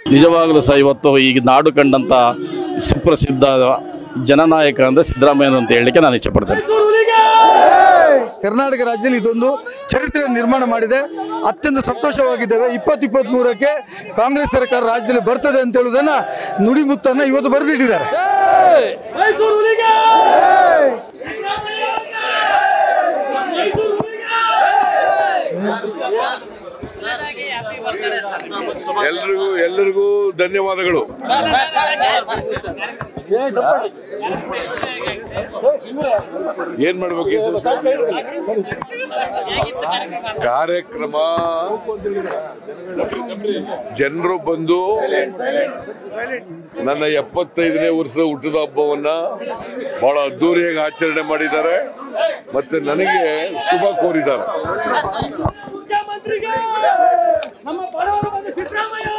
ನಿಜವಾಗಲೂ ಸಹ ಇವತ್ತು ಈ ನಾಡು ಕಂಡಂಥ ಸುಪ್ರಸಿದ್ಧ ಜನನಾಯಕ ಅಂದರೆ ಸಿದ್ದರಾಮಯ್ಯ ಅಂತ ಹೇಳಲಿಕ್ಕೆ ನಾನು ಇಚ್ಛಪಡ್ತೇನೆ ಕರ್ನಾಟಕ ರಾಜ್ಯದಲ್ಲಿ ಇದೊಂದು ಚರಿತ್ರೆ ನಿರ್ಮಾಣ ಮಾಡಿದೆ ಅತ್ಯಂತ ಸಂತೋಷವಾಗಿದ್ದೇವೆ ಇಪ್ಪತ್ತು ಇಪ್ಪತ್ತ್ ಮೂರಕ್ಕೆ ಕಾಂಗ್ರೆಸ್ ಸರ್ಕಾರ ರಾಜ್ಯದಲ್ಲಿ ಬರ್ತದೆ ಅಂತ ಹೇಳುವುದನ್ನ ನುಡಿಮುತ್ತನ್ನ ಇವತ್ತು ಬರೆದಿಟ್ಟಿದ್ದಾರೆ ಎಲ್ರಿಗೂ ಎಲ್ಲರಿಗೂ ಧನ್ಯವಾದಗಳು ಏನ್ ಮಾಡ್ಬೇಕು ಕಾರ್ಯಕ್ರಮ ಜನರು ಬಂದು ನನ್ನ ಎಪ್ಪತ್ತೈದನೇ ವರ್ಷದ ಹುಟ್ಟದ ಹಬ್ಬವನ್ನ ಬಹಳ ಅದ್ದೂರಿಯಾಗಿ ಆಚರಣೆ ಮಾಡಿದ್ದಾರೆ ಮತ್ತೆ ನನಗೆ ಶುಭ ಕೋರಿದ್ದಾರೆ ಮುಖ್ಯಮಂತ್ರಿಗೆ ನಮ್ಮ ಬಡವರ ಬಂಧು ಸಿದ್ದರಾಮಯ್ಯ